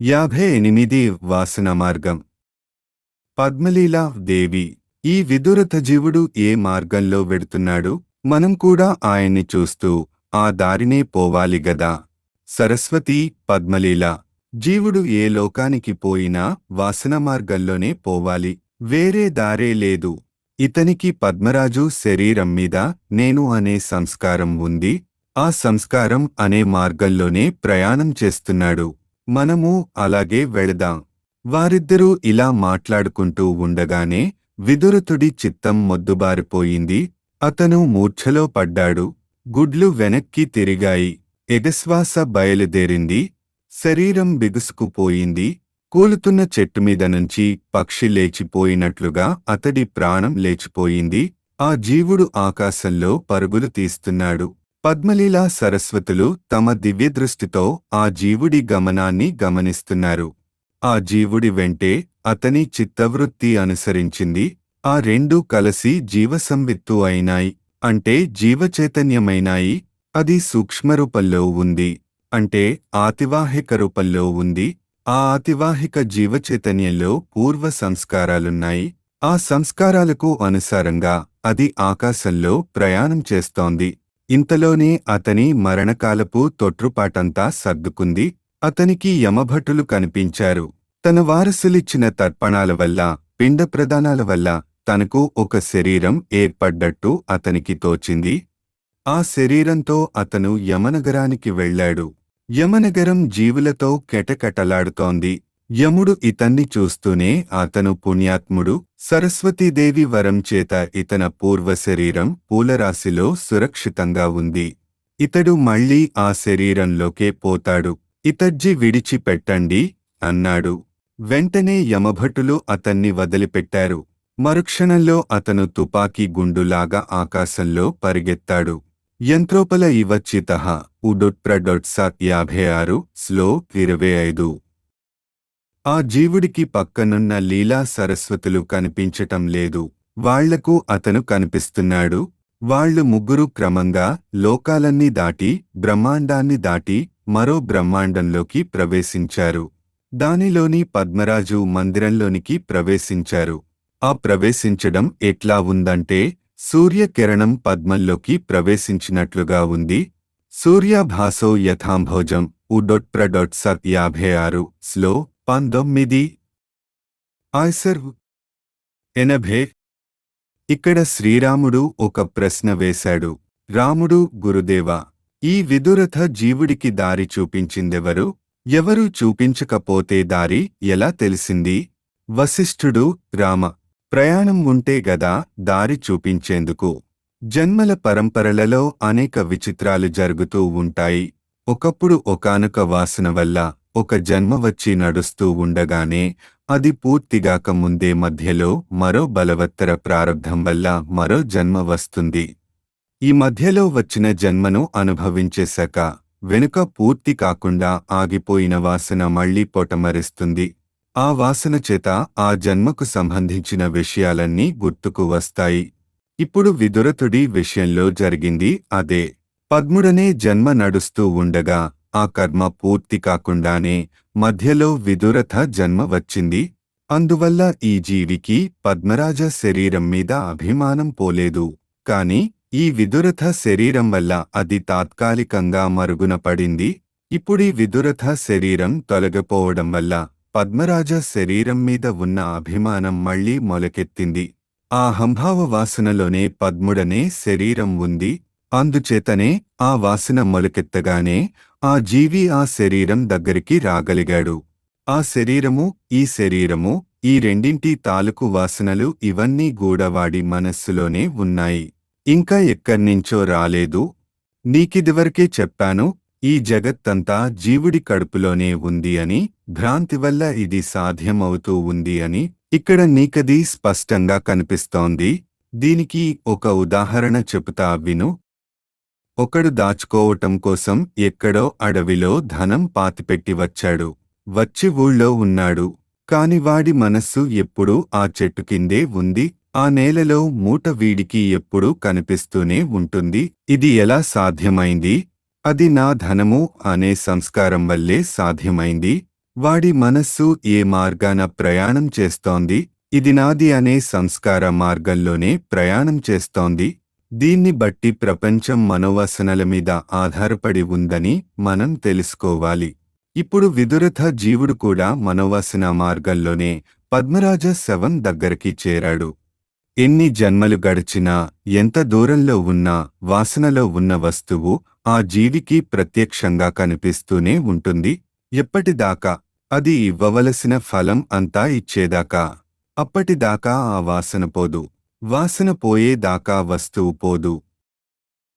యాభై ఎనిమిది వాసన మార్గం పద్మలీలా దేవి ఈ విదురత జీవుడు ఏ మార్గంలో వెడుతున్నాడు మనం కూడా ఆయన్ని చూస్తూ ఆ దారినే పోవాలి గదా సరస్వతి పద్మలీల జీవుడు ఏ లోకానికి పోయినా వాసన మార్గంలోనే పోవాలి వేరే దారే లేదు ఇతనికి పద్మరాజు శరీరం మీద నేను అనే సంస్కారం ఉంది ఆ సంస్కారం అనే మార్గంలోనే ప్రయాణం చేస్తున్నాడు మనము అలాగే వెళదాం వారిద్దరూ ఇలా మాట్లాడుకుంటూ ఉండగానే విదురతుడి చిత్తం మొద్దుబారిపోయింది అతను మూర్ఛలో పడ్డాడు గుడ్లు వెనక్కి తిరిగాయి ఎగశ్వాస బయలుదేరింది శరీరం బిగుసుకుపోయింది కూలుతున్న చెట్టు మీద నుంచి పక్షి లేచిపోయినట్లుగా అతడి ప్రాణం లేచిపోయింది ఆ జీవుడు ఆకాశంలో పరుగులు తీస్తున్నాడు పద్మలీలా సరస్వతులు తమ దివ్యదృష్టితో ఆ జీవుడి గమనాన్ని గమనిస్తున్నారు ఆ జీవుడి వెంటే అతని చిత్తవృత్తి అనుసరించింది ఆ రెండూ కలిసి జీవసంవిత్తు అయినాయి అంటే జీవచైతన్యమైనాయి అది సూక్ష్మరూపంలో ఉంది అంటే ఆతివాహిక రూపంలో ఉంది ఆ ఆతివాహిక జీవచైతన్యంలో పూర్వ సంస్కారాలున్నాయి ఆ సంస్కారాలకు అనుసారంగా అది ఆకాశంలో ప్రయాణం చేస్తోంది ఇంతలోనే అతని మరణకాలపు తొట్రుపాటంతా సర్దుకుంది అతనికి యమభటులు కనిపించారు తన వారసులిచ్చిన తర్పణాల వల్ల పిండ ప్రదానాల వల్ల తనకు ఒక శరీరం ఏర్పడ్డట్టు అతనికి తోచింది ఆ శరీరంతో అతను యమనగరానికి వెళ్ళాడు యమనగరం జీవులతో కెటకెటలాడుతోంది యముడు ఇతన్ని చూస్తూనే అతను పుణ్యాత్ముడు సరస్వతీదేవి వరం చేత ఇతన పూర్వ శరీరం పూలరాశిలో సురక్షితంగా ఉంది ఇతడు మళ్ళీ ఆ శరీరంలోకే పోతాడు ఇతజ్జి విడిచిపెట్టండి అన్నాడు వెంటనే యమభటులు అతన్ని వదిలిపెట్టారు మరుక్షణంలో అతను తుపాకీ గుండులాగా ఆకాశంలో పరిగెత్తాడు యంత్రోపల ఇవచ్చిత ఉడొట్ప్రడొట్సాత్ యాభై ఆరు స్లో ఇరవై ఐదు ఆ జీవుడికి పక్కనున్న లీలా సరస్వతులు కనిపించటం లేదు వాళ్లకు అతను కనిపిస్తున్నాడు వాళ్ళు ముగ్గురు క్రమంగా లోకాలన్నీ దాటి బ్రహ్మాండాన్ని దాటి మరో బ్రహ్మాండంలోకి ప్రవేశించారు దానిలోని పద్మరాజు మందిరంలోనికి ప్రవేశించారు ఆ ప్రవేశించడం ఎట్లా ఉందంటే సూర్యకిరణం పద్మంలోకి ప్రవేశించినట్లుగా ఉంది సూర్యాభాసో యథాంభోజం ఉడొట్ప్రడొట్ సత్ యాభై ఆరు స్లో పంతొమ్మిది ఆయ్సర్ ఎనభై ఇక్కడ శ్రీరాముడు ఒక ప్రశ్న వేశాడు రాముడు గురుదేవా ఈ విదురథ జీవుడికి దారి చూపించిందెవరు ఎవరూ చూపించకపోతే దారి ఎలా తెలిసింది వశిష్ఠుడు రామ ప్రయాణం ఉంటే గదా దారి చూపించేందుకు జన్మల పరంపరలలో అనేక విచిత్రాలు జరుగుతూ ఉంటాయి ఒకప్పుడు ఒకానొక వాసన వల్ల ఒక జన్మ వచ్చి నడుస్తూ ఉండగానే అది పూర్తిగాక ముందే మధ్యలో మరో బలవత్తర ప్రారంధం వల్ల మరో జన్మ వస్తుంది ఈ మధ్యలో వచ్చిన జన్మను అనుభవించేశాక వెనుక పూర్తి కాకుండా ఆగిపోయిన వాసన మళ్లీ పొటమరిస్తుంది ఆ వాసన చేత ఆ జన్మకు సంబంధించిన విషయాలన్నీ గుర్తుకు వస్తాయి ఇప్పుడు విదురతుడి విషయంలో జరిగింది అదే పద్ముడనే జన్మ నడుస్తూ ఉండగా ఆ కర్మ పూర్తి కాకుండానే మధ్యలో విదురథ జన్మ వచ్చింది అందువల్ల ఈ జీవికి పద్మరాజ శరీరం మీద అభిమానం పోలేదు కాని ఈ విదురథ శరీరం వల్ల అది తాత్కాలికంగా మరుగున పడింది ఇప్పుడీ విదురథ శరీరం తొలగిపోవడం వల్ల పద్మరాజ శరీరం మీద ఉన్న అభిమానం మళ్లీ మొలకెత్తింది ఆ హంభావ వాసనలోనే పద్ముడనే శరీరం ఉంది అందుచేతనే ఆ వాసన మొలకెత్తగానే ఆ జీవి ఆ శరీరం దగ్గరికి రాగలిగాడు ఆ శరీరము ఈ శరీరము ఈ రెండింటి తాలూకు వాసనలు ఇవన్నీ గూడవాడి మనస్సులోనే ఉన్నాయి ఇంకా ఎక్కడ్నించో రాలేదు నీకిదివరకే చెప్పాను ఈ జగత్తంతా జీవుడి కడుపులోనే ఉంది అని భ్రాంతి వల్ల ఇది సాధ్యమవుతూ ఉంది అని ఇక్కడ నీకది స్పష్టంగా కనిపిస్తోంది దీనికి ఒక ఉదాహరణ చెబుతా విను ఒకడు దాచుకోవటం కోసం ఎక్కడో అడవిలో ధనం పాతిపెట్టి వచ్చాడు వచ్చి ఊళ్ళో ఉన్నాడు కాని వాడి మనస్సు ఎప్పుడూ ఆ చెట్టు కిందే ఉంది ఆ నేలలో మూట వీడికి ఎప్పుడూ కనిపిస్తూనే ఉంటుంది ఇది ఎలా సాధ్యమైంది అది నా ధనము అనే సంస్కారం వల్లే సాధ్యమైంది వాడి మనస్సు ఏ మార్గాన ప్రయాణం చేస్తోంది ఇది నాది అనే సంస్కార మార్గంలోనే ప్రయాణం చేస్తోంది దీన్ని బట్టి ప్రపంచం మనోవాసనల మీద ఆధారపడి ఉందని మనం తెలుసుకోవాలి ఇప్పుడు విదురథ జీవుడు కూడా మనోవాసన మార్గంలోనే పద్మరాజ శవం దగ్గరికి చేరాడు ఎన్ని జన్మలు గడిచినా ఎంత దూరంలో ఉన్నా వాసనలో ఉన్న వస్తువు ఆ జీవికి ప్రత్యక్షంగా కనిపిస్తూనే ఉంటుంది ఎప్పటిదాకా అది ఇవ్వవలసిన ఫలం అంతా ఇచ్చేదాకా అప్పటిదాకా ఆ వాసన పోదు వాసన పోయేదాకా వస్తువు పోదు